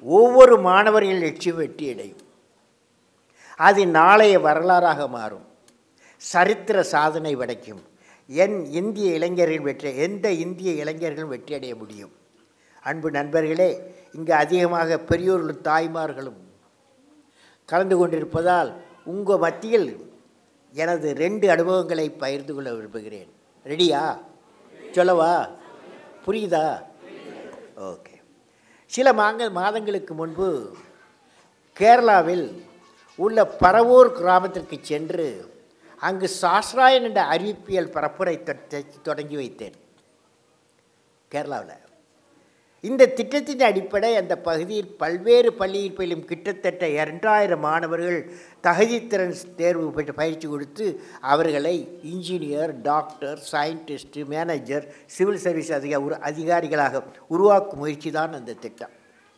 ஒவ்வொரு மாணவர்கள் லட்சியம் வெற்றி அடையும் அது நாளைய வரலாறாக மாறும் சரித்திர சாதனை படைக்கும் என் இந்திய இளைஞர்கள் வெற்றி எந்த இந்திய இளைஞர்களும் வெற்றி அடைய முடியும் அன்பு நண்பர்களே இங்கு அதிகமாக பெரியோர்களும் தாய்மார்களும் கலந்து கொண்டிருப்பதால் உங்கள் மத்தியில் எனது ரெண்டு அனுபவங்களை பகிர்ந்து கொள்ள விரும்புகிறேன் ரெடியா சொல்லவா புரியுதா ஓகே சில மாங்க மாதங்களுக்கு முன்பு கேரளாவில் உள்ள பரவூர் கிராமத்திற்கு சென்று அங்கு சாஸ்ராயன் என்ற அறிவிப்பியல் பரப்புரை தொ- தொடங்கி வைத்தேன் கேரளாவில் இந்த திட்டத்தின் அடிப்படை அந்த பகுதியில் பல்வேறு பள்ளியில் பயிலும் கிட்டத்தட்ட இரண்டாயிரம் மாணவர்கள் தகுதித்திறன் தேர்வு பெற்று பயிற்சி கொடுத்து அவர்களை engineer doctor scientist manager civil service அதிக உரு அதிகாரிகளாக உருவாக்கும் முயற்சி தான் அந்த திட்டம்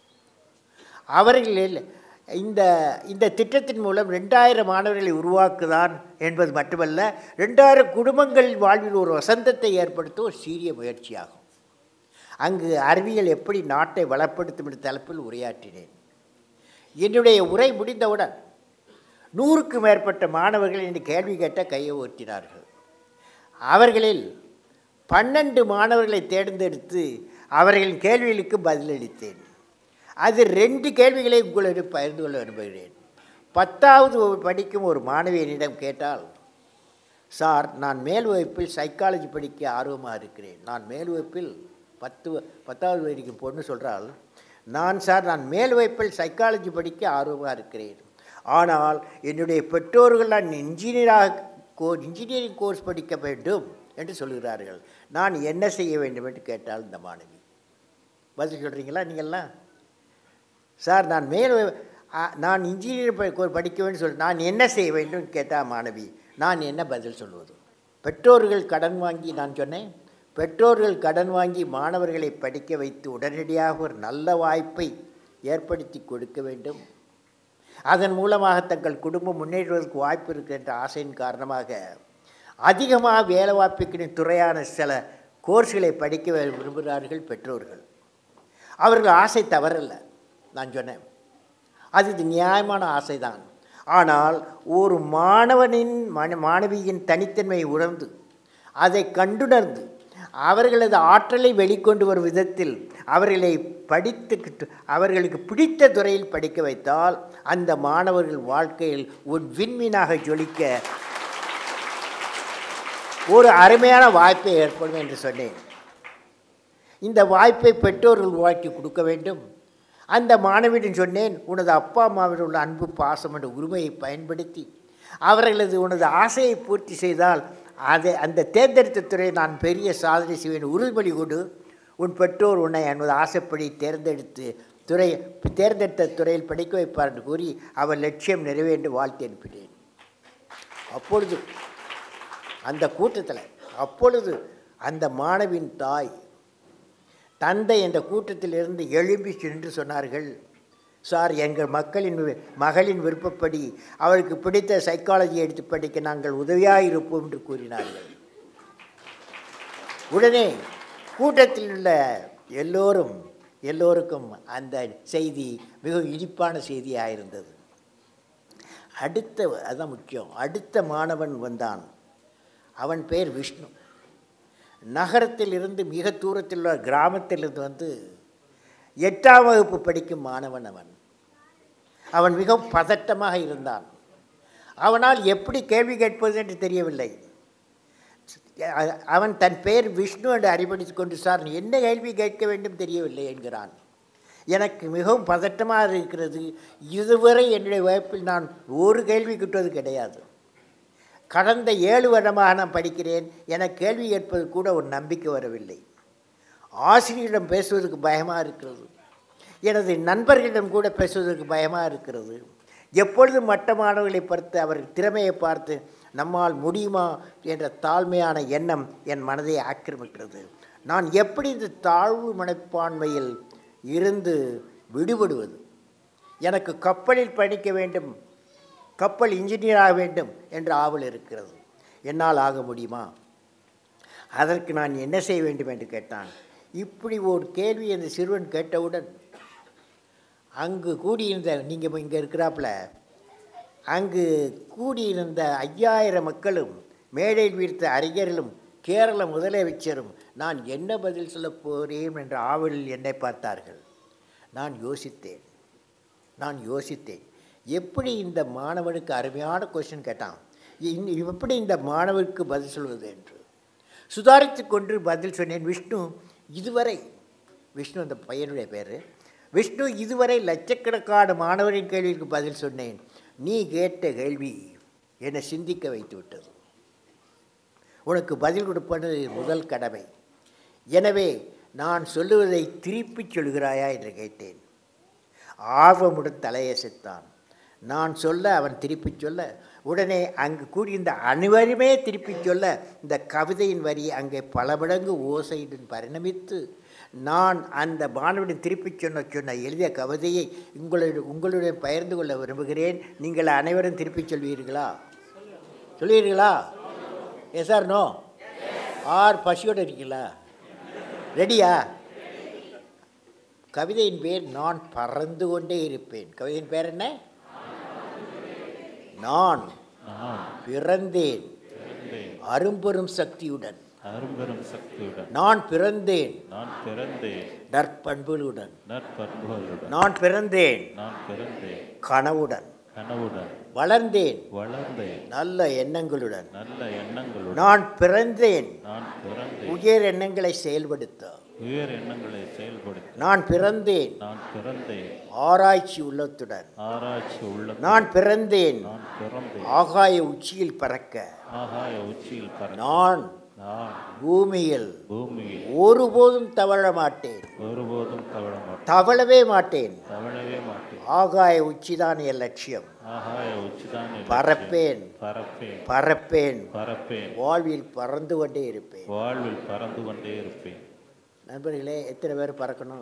அவர்களில் இந்த இந்த திட்டத்தின் மூலம் ரெண்டாயிரம் மாணவர்களை உருவாக்குதான் என்பது மட்டுமல்ல ரெண்டாயிரம் குடும்பங்கள் வாழ்வில் ஒரு வசந்தத்தை ஏற்படுத்த ஒரு சீரிய முயற்சியாகும் அங்கு அறிவியல் எப்படி நாட்டை வளப்படுத்தும் என்ற தலைப்பில் உரையாற்றினேன் என்னுடைய உரை முடிந்தவுடன் நூறுக்கு மேற்பட்ட மாணவர்கள் என்று கேள்வி கேட்ட கையை ஓட்டினார்கள் அவர்களில் பன்னெண்டு மாணவர்களை தேர்ந்தெடுத்து அவர்களின் கேள்விகளுக்கு பதிலளித்தேன் அது ரெண்டு கேள்விகளை உங்களிடம் பகிர்ந்து கொள்ள விரும்புகிறேன் பத்தாவது படிக்கும் ஒரு மாணவியனிடம் கேட்டால் சார் நான் மேல் வகுப்பில் சைக்காலஜி படிக்க ஆர்வமாக இருக்கிறேன் நான் மேல் வகுப்பில் பத்து வ- பத்தாவது வரைக்கும் பொண்ணு சொல்கிறாள் நான் சார் நான் மேல் வகுப்பில் சைக்காலஜி படிக்க ஆர்வமாக இருக்கிறேன் ஆனால் என்னுடைய பெற்றோர்கள் நான் இன்ஜினியராக கோ இன்ஜினியரிங் கோர்ஸ் படிக்க வேண்டும் என்று சொல்கிறார்கள் நான் என்ன செய்ய வேண்டும் என்று கேட்டால் இந்த மாணவி பதில் சொல்கிறீங்களா நீங்கள்லாம் சார் நான் மேல் அ, நான் இன்ஜினியர் ப- கோ- படிக்க வேண்டும் சொல் நான் என்ன செய்ய வேண்டும் கேட்டா மாணவி நான் என்ன பதில் சொல்வது பெற்றோர்கள் கடன் வாங்கி நான் சொன்னேன் பெற்றோர்கள் கடன் வாங்கி மாணவர்களை படிக்க வைத்து உடனடியாக ஒரு நல்ல வாய்ப்பை ஏற்படுத்தி கொடுக்க வேண்டும் அதன் மூலமாக தங்கள் குடும்பம் முன்னேறுவதற்கு வாய்ப்பு இருக்கின்ற ஆசையின் காரணமாக அதிகமாக வேலை வாய்ப்புக்கிற துறையான சில கோர்ஸ்களை படிக்க விரும்புகிறார்கள் பெற்றோர்கள் அவர்கள் ஆசை தவறல்ல நான் சொன்னேன் அது இது நியாயமான ஆசைதான் ஆனால் ஒரு மாணவனின் மன மாணவியின் தனித்தன்மையை உணர்ந்து அதை கண்டுணர்ந்து அவர்களது ஆற்றலை வெளிக்கொண்டு வரும் விதத்தில் அவர்களை படித்து அவர்களுக்கு பிடித்த துறையில் படிக்க வைத்தால் அந்த மாணவர்கள் வாழ்க்கையில் ஒரு விண்மீனாக ஜொலிக்க ஒரு அருமையான வாய்ப்பை ஏற்படும் என்று சொன்னேன் இந்த வாய்ப்பை பெற்றோர்கள் உருவாக்கி கொடுக்க வேண்டும் அந்த மாணவியிடம் சொன்னேன் உனது அப்பா அம்மாவிடம் உள்ள அன்பு பாசம் என்ற உரிமையை பயன்படுத்தி அவர்களது உனது ஆசையை பூர்த்தி செய்தால் அதை அந்த தேர்ந்தெடுத்த துறையை நான் பெரிய சாதனை செய்வேன் உறுதிமொழி கொடு உன் பெற்றோர் உன்னை என்பது ஆசைப்படி தேர்ந்தெடுத்து துறை தேர்ந்தெடுத்த துறையில் படிக்க வைப்பார் என்று கூறி அவர் லட்சியம் நிறைவேண்டு வாழ்த்து அனுப்பினேன் அப்பொழுது அந்த கூட்டத்தில் அப்பொழுது அந்த மாணவின் தாய் தந்தை என்ற கூட்டத்திலிருந்து எழும்பி சென்று சொன்னார்கள் சார் எங்கள் மக்களின் வி- மகளின் விருப்பப்படி அவருக்கு பிடித்த சைக்காலஜி எடுத்து படிக்க நாங்கள் உதவியாக இருப்போம் என்று கூறினார்கள் உடனே கூட்டத்தில் உள்ள எல்லோரும் எல்லோருக்கும் அந்த செய்தி மிகவும் இனிப்பான செய்தியாக இருந்தது அடுத்த அதுதான் முக்கியம் அடுத்த மாணவன் வந்தான் அவன் பெயர் விஷ்ணு நகரத்தில் இருந்து மிக தூரத்தில் உள்ள கிராமத்திலிருந்து வந்து எட்டாம் வகுப்பு படிக்கும் மாணவன் அவன் அவன் மிகவும் பதட்டமாக இருந்தான் அவனால் எப்படி கேள்வி கேட்பது என்று தெரியவில்லை அ- அவன் தன் பெயர் விஷ்ணு என்று அறிவடித்துக் கொண்டு சார் என்ன கேள்வி கேட்க வேண்டும் தெரியவில்லை என்கிறான் எனக்கு மிகவும் பதட்டமாக இருக்கிறது இதுவரை என்னுடைய வகுப்பில் நான் ஒரு கேள்வி கிட்டுவது கிடையாது கடந்த ஏழு வருடமாக நான் படிக்கிறேன் எனக்கு கேள்வி கேட்பது கூட ஒரு நம்பிக்கை வரவில்லை ஆசிரியரிடம் பேசுவதற்கு பயமாக இருக்கிறது எனது நண்பர்களிடம் கூட பேசுவதற்கு பயமாக இருக்கிறது எப்பொழுது மற்ற மாணவர்களை பார்த்து அவர் திறமையை பார்த்து நம்மால் முடியுமா என்ற தாழ்மையான எண்ணம் என் மனதை ஆக்கிரமிக்கிறது நான் எப்படி இந்த தாழ்வு மனப்பான்மையில் இருந்து விடுபடுவது எனக்கு கப்பலில் படிக்க வேண்டும் கப்பல் இன்ஜினியர் ஆக வேண்டும் என்ற ஆவல் இருக்கிறது என்னால் ஆக முடியுமா அதற்கு நான் என்ன செய்ய வேண்டும் என்று கேட்டான் இப்படி ஒரு கேள்வி அந்த சிறுவன் கேட்டவுடன் அங்கு கூடியிருந்த நீங்கள் இங்கே இருக்கிறாப்புல அங்கு கூடியிருந்த ஐயாயிரம் மக்களும் மேடையில் வீர்த்த அறிஞர்களும் கேரள முதலமைச்சரும் நான் என்ன பதில் சொல்லப் போகிறேன் என்ற ஆவலில் என்னை பார்த்தார்கள் நான் யோசித்தேன் நான் யோசித்தேன் எப்படி இந்த மாணவனுக்கு அருமையான கொஸ்டின் கேட்டான் இன்- எப்படி இந்த மாணவருக்கு பதில் சொல்வது என்று சுதாரித்து கொண்டு பதில் சொன்னேன் விஷ்ணு இதுவரை விஷ்ணு அந்த பையனுடைய பேர் விஷ்ணு இதுவரை லட்சக்கணக்கான மாணவரின் கேள்விக்கு பதில் சொன்னேன் நீ கேட்ட கேள்வி என்னை சிந்திக்க வைத்து விட்டது உனக்கு பதில் கொடுப்பது முதல் கடமை எனவே நான் சொல்லுவதை திருப்பிச் சொல்கிறாயா என்று கேட்டேன் ஆர்வமுடன் தலையசைத்தான் நான் சொல்ல அவன் திருப்பிச் சொல்ல உடனே அங்கு கூடியிருந்த அனைவருமே திருப்பிச் சொல்ல இந்த கவிதையின் வரி அங்கே பல மடங்கு ஓசையுடன் பரிணமித்து நான் அந்த மாணவனின் திருப்பிச் சொன்ன சொன்ன எழுதிய கவிதையை உங்களுடைய உங்களுடன் பகிர்ந்து கொள்ள விரும்புகிறேன் நீங்கள் அனைவரும் திருப்பிச் சொல்வீர்களா சொல்வீர்களா எஸ் ஆர் நோ ஆர் பசியோடு இருக்கீங்களா ரெடியா கவிதையின் பேர் நான் பறந்து கொண்டே இருப்பேன் கவிதையின் பேர் என்ன நான் நான் பிறந்தேன் பிறந்தேன் அரும்பெரும் சக்தியுடன் அரும்பெரும் சக்தியுடன் நான் பிறந்தேன் நான் பிறந்தேன் நற்பண்புகளுடன் நற்பண்புகளுடன் நான் பிறந்தேன் நான் பிறந்தேன் கனவுடன் கனவுடன் வளர்ந்தேன் வளர்ந்தேன் நல்ல எண்ணங்களுடன் நல்ல எண்ணங்களுடன் நான் பிறந்தேன் நான் பிறந்தேன் உயர் எண்ணங்களை செயல்படுத்த உயர் எண்ணங்களை செயல்படுத்த நான் பிறந்தேன் நான் பிறந்தேன் ஆராய்ச்சி உள்ளத்துடன் ஆராய்ச்சி உள்ள நான் பிறந்தேன் நான் பிறந்தேன் ஆகாய உச்சியில் பறக்க ஆகாய உச்சியில் பறந்த நான் நான் பூமியில் பூமியில் ஒருபோதும் தவழ மாட்டேன் ஒருபோதும் தவழ மாட்டேன் தவழவே மாட்டேன் தவழவே மாட்டேன் ஆகாய உச்சிதான் என் லட்சியம் ஆகாய உச்சிதான் என் பறப்பேன் லட்சியம். பறப்பேன் பறப்பேன் பறப்பேன் வாழ்வில் பறந்து கொண்டே இருப்பேன் வாழ்வில் பறந்து கொண்டே இருப்பேன் நண்பர்களே எத்தனை பேர் பறக்கணும்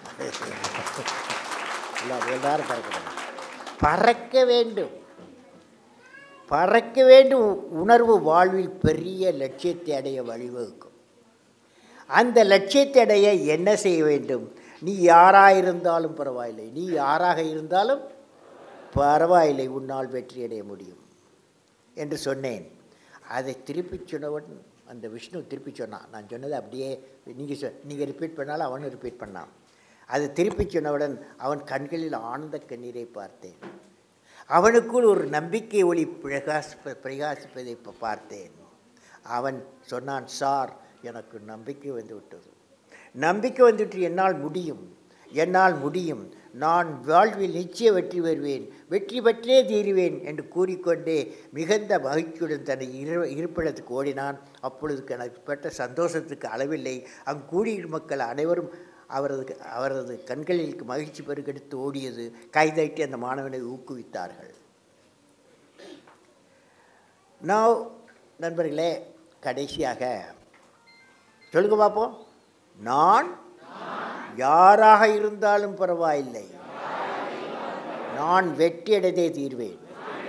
இல்லை எல்லாரும் பறக்கணும் பறக்க வேண்டும் பறக்க வேண்டும் உணர்வு வாழ்வில் பெரிய லட்சியத்தை அடைய வழிவகுக்கும் அந்த லட்சியத்தை அடைய என்ன செய்ய வேண்டும் நீ யாராக இருந்தாலும் பரவாயில்லை நீ யாராக இருந்தாலும் பரவாயில்லை உன்னால் வெற்றி அடைய முடியும் என்று சொன்னேன் அதை திருப்பிச் சொன்னவன் அந்த விஷ்ணு திருப்பி சொன்னான் நான் சொன்னதை அப்படியே நீங்கள் சொ நீங்கள் ரிப்பீட் பண்ணாலும் அவனும் ரிப்பீட் பண்ணான் அதை திருப்பிச் சொன்னவுடன் அவன் கண்களில் ஆனந்த கண்ணீரை பார்த்தேன் அவனுக்குள் ஒரு நம்பிக்கை ஒளி பிரகாச பிரகாசிப்பதை ப- பார்த்தேன் அவன் சொன்னான் சார் எனக்கு நம்பிக்கை வந்து விட்டது நம்பிக்கை வந்துவிட்டு என்னால் முடியும் என்னால் முடியும் நான் வாழ்வில் நிச்சய வெற்றி பெறுவேன் வெற்றி பெற்றே தீருவேன் என்று கூறிக்கொண்டே மிகுந்த மகிழ்ச்சியுடன் தன்னை இரு இருப்பிடத்துக்கு ஓடினான் அப்பொழுது எனக்கு பெற்ற சந்தோஷத்துக்கு அளவில்லை அங்கு கூடியிருக்கும் மக்கள் அனைவரும் அவரது அவரது கண்களில் மகிழ்ச்சி பெருக்கெடுத்து ஓடியது கைதட்டி அந்த மாணவனை ஊக்குவித்தார்கள் நான் நண்பர்களே கடைசியாக சொல்லுங்க பார்ப்போம் நான் யாராக இருந்தாலும் பரவாயில்லை நான் வெற்றி அடைந்தே தீர்வேன்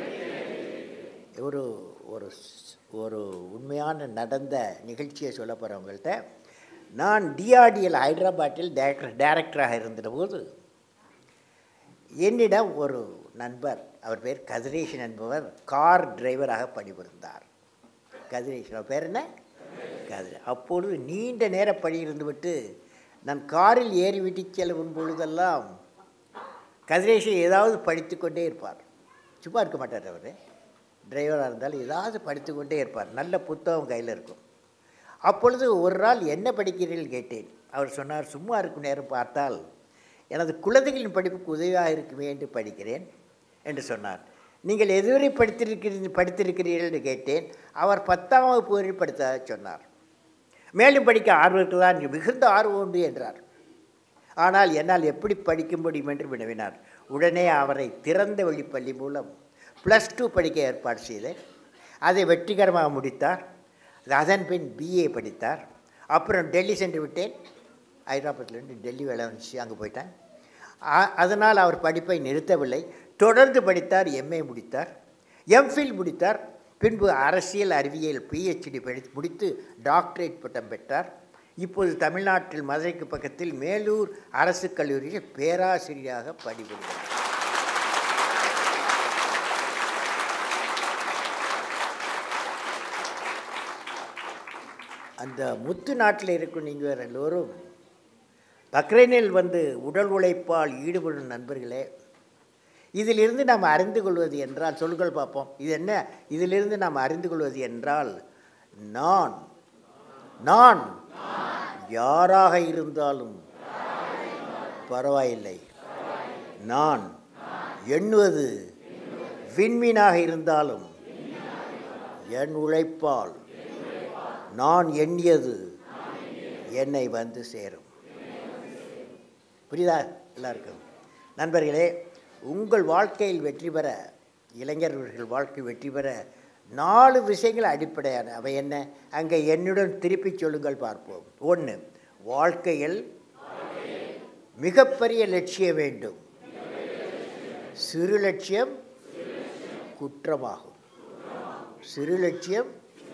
ஒரு ஒரு ஸ்- ஒரு உண்மையான நடந்த நிகழ்ச்சியை சொல்ல போகிறவங்கள்ட்ட நான் டிஆர்டிஎல் ஹைதராபாத்தில் டேரக்டர் டைரக்டராக இருந்தபோது என்னிடம் ஒரு நண்பர் அவர் பேர் கதிரேஷன் என்பவர் கார் டிரைவராக பணிபுரிந்தார் கதிரேஷன் அவர் பேர் என்ன கதிர அப்பொழுது நீண்ட நேர பணி இருந்துவிட்டு நான் காரில் ஏறி விட்டு செல்லும் பொழுதெல்லாம் கதிரேஷன் ஏதாவது படித்துக்கொண்டே இருப்பார் சும்மா இருக்க மாட்டார் அவர் டிரைவராக இருந்தாலும் ஏதாவது படித்துக்கொண்டே இருப்பார் நல்ல புத்தகம் கையில் இருக்கும் அப்பொழுது ஒரு நாள் என்ன படிக்கிறீர்கள் கேட்டேன் அவர் சொன்னார் சும்மா இருக்கும் நேரம் பார்த்தால் எனது குழந்தைகளின் படிப்புக்கு உதவியாக இருக்குமே என்று படிக்கிறேன் என்று சொன்னார் நீங்கள் எதுவரை படித்திருக்கிறீர்கள் படித்திருக்கிறீர்கள் என்று கேட்டேன் அவர் பத்தாம் வகுப்பு வரை படித்ததாக சொன்னார் மேலும் படிக்க ஆர்வத்தில் தான் மிகுந்த ஆர்வம் உண்டு என்றார் ஆனால் என்னால் எப்படி படிக்க முடியும் என்று வினவினார் உடனே அவரை திறந்த வெளிப்பள்ளி மூலம் ப்ளஸ் டூ படிக்க ஏற்பாடு செய்தேன் அதை வெற்றிகரமாக முடித்தார் அதன் பின் பிஏ படித்தார் அப்புறம் டெல்லி சென்று விட்டேன் ஹைதராபாத்லேருந்து டெல்லி வேலை வந்துச்சு அங்கே போயிட்டேன் அ- அதனால் அவர் படிப்பை நிறுத்தவில்லை தொடர்ந்து படித்தார் எம்ஏ முடித்தார் எம்ஃபில் முடித்தார் பின்பு அரசியல் அறிவியல் பிஹெச்டி படி முடித்து டாக்டரேட் பட்டம் பெற்றார் இப்போது தமிழ்நாட்டில் மதுரைக்கு பக்கத்தில் மேலூர் அரசு கல்லூரியில் பேராசிரியராக பணிபுரிகிறார் அந்த முத்து நாட்டில் இருக்கும் நீங்கள் எல்லோரும் பக்ரைனில் வந்து உடல் உழைப்பால் ஈடுபடும் நண்பர்களே இதிலிருந்து நாம் அறிந்து கொள்வது என்றால் சொல்கள் பார்ப்போம் இது என்ன இதிலிருந்து நாம் அறிந்து கொள்வது என்றால் நான் நான் யாராக இருந்தாலும் பரவாயில்லை நான் எண்ணுவது விண்மீனாக இருந்தாலும் என் உழைப்பால் நான் எண்ணியது என்னை வந்து சேரும் புரியுதா எல்லாருக்கும் நண்பர்களே உங்கள் வாழ்க்கையில் வெற்றி பெற இளைஞர்கள் வாழ்க்கை வெற்றி பெற நாலு விஷயங்கள் அடிப்படையான அவை என்ன அங்கே என்னுடன் திருப்பிச் சொல்லுங்கள் பார்ப்போம் ஒன்று வாழ்க்கையில் மிகப்பெரிய லட்சியம் வேண்டும் சிறு லட்சியம் குற்றமாகும் சிறு லட்சியம்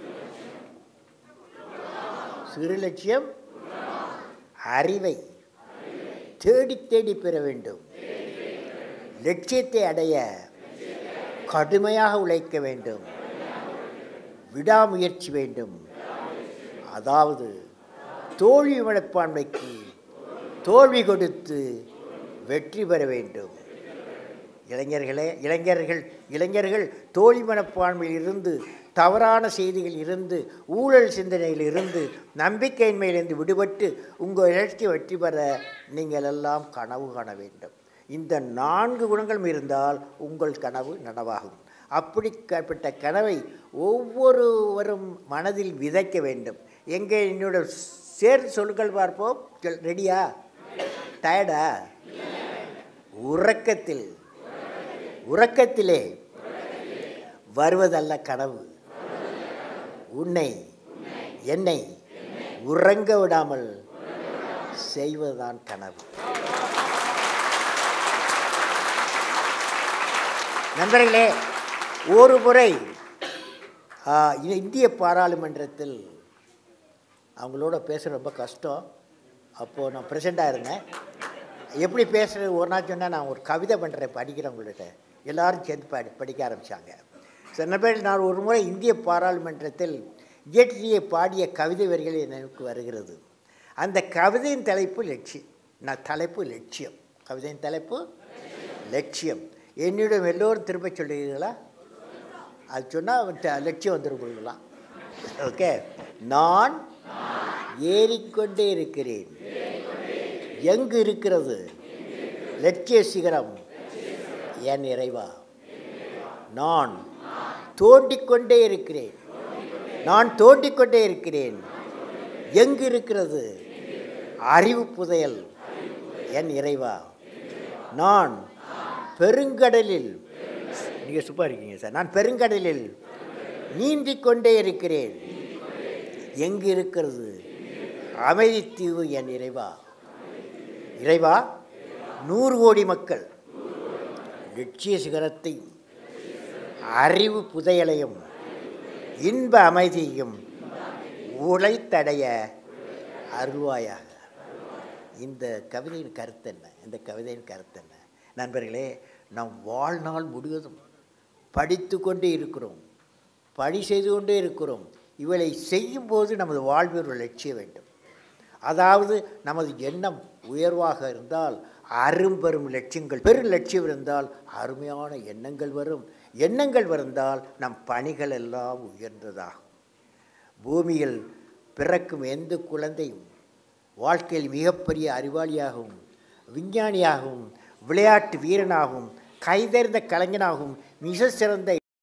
சிறு லட்சியம் அறிவை தேடி தேடி பெற வேண்டும் லட்சியத்தை அடைய கடுமையாக உழைக்க வேண்டும் விடாமுயற்சி வேண்டும் அதாவது தோல்வி மனப்பான்மைக்கு தோல்வி கொடுத்து வெற்றி பெற வேண்டும் இளைஞர்களே இளைஞர்கள் இளைஞர்கள் தோல்வி மனப்பான்மையில் இருந்து தவறான செய்திகள் இருந்து ஊழல் சிந்தனையில் இருந்து நம்பிக்கையின்மையிலிருந்து விடுபட்டு உங்கள் இலட்சிய வெற்றி பெற நீங்கள் எல்லாம் கனவு காண வேண்டும் இந்த நான்கு குணங்களும் இருந்தால் உங்கள் கனவு நனவாகும் அப்படிப்பட்ட கனவை ஒவ்வொருவரும் மனதில் விதைக்க வேண்டும் எங்கே என்னோட சேர்த்து சொல்லுங்கள் பார்ப்போம் சொல் ரெடியா டயர்டா உறக்கத்தில் உறக்கத்திலே வருவதல்ல கனவு உன்னை என்னை உறங்க விடாமல் செய்வதுதான் கனவு நண்பர்களே ஒரு முறை ஆ, இது இந்திய பாராளுமன்றத்தில் அவங்களோட பேச ரொம்ப கஷ்டம் அப்போது நான் ப்ரெசண்ட்டாக இருந்தேன் எப்படி பேசுகிறது ஒரு நாள் சொன்னால் நான் ஒரு கவிதை பண்ணுறேன் படிக்கிறேன் உங்கள்கிட்ட எல்லாரும் சேர்ந்து படி படிக்க ஆரம்பித்தாங்க சில பேர் நான் ஒரு முறை இந்திய பாராளுமன்றத்தில் இயற்றிய பாடிய கவிதை வரிகள் எனக்கு வருகிறது அந்த கவிதையின் தலைப்பு லட்சியம் நான் தலைப்பு லட்சியம் கவிதையின் தலைப்பு லட்சியம் என்னிடம் எல்லோரும் திரும்ப சொல்லுகிறீர்களா அது சொன்னால் லட்சியம் வந்துடும் கொள்ளலாம் ஓகே நான் ஏறிக்கொண்டே இருக்கிறேன் எங்கு இருக்கிறது லட்சிய சிகரம் என் இறைவா நான் தோண்டிக்கொண்டே இருக்கிறேன் நான் தோண்டிக்கொண்டே இருக்கிறேன் எங்கு இருக்கிறது அறிவு புதையல் என் இறைவா நான் பெருங்கடலில் நீங்கள் சூப்பராக இருக்கீங்க சார் நான் பெருங்கடலில் நீந்திக் கொண்டே இருக்கிறேன் எங்கு இருக்கிறது அமைதித்தீவு என் இறைவா இறைவா நூறு கோடி மக்கள் லட்சிய சிகரத்தையும் அறிவு புதையலையும் இன்ப அமைதியையும் உழைத்தடைய அருள்வாயாக இந்த கவிதையின் கருத்து என்ன இந்த கவிதையின் கருத்து என்ன நண்பர்களே நாம் வாழ்நாள் முழுவதும் படித்து கொண்டே இருக்கிறோம் பணி செய்து கொண்டே இருக்கிறோம் இவளை செய்யும்போது நமது வாழ்வில் ஒரு லட்சியம் வேண்டும் அதாவது நமது எண்ணம் உயர்வாக இருந்தால் அரும்பெரும் லட்சியங்கள் பெரு லட்சியம் இருந்தால் அருமையான எண்ணங்கள் வரும் எண்ணங்கள் இருந்தால் நம் பணிகள் எல்லாம் உயர்ந்ததாகும் பூமியில் பிறக்கும் எந்த குழந்தையும் வாழ்க்கையில் மிகப்பெரிய அறிவாளியாகவும் விஞ்ஞானியாகவும் விளையாட்டு வீரனாகவும் கைதேர்ந்த கலைஞனாகவும் மிக சிறந்த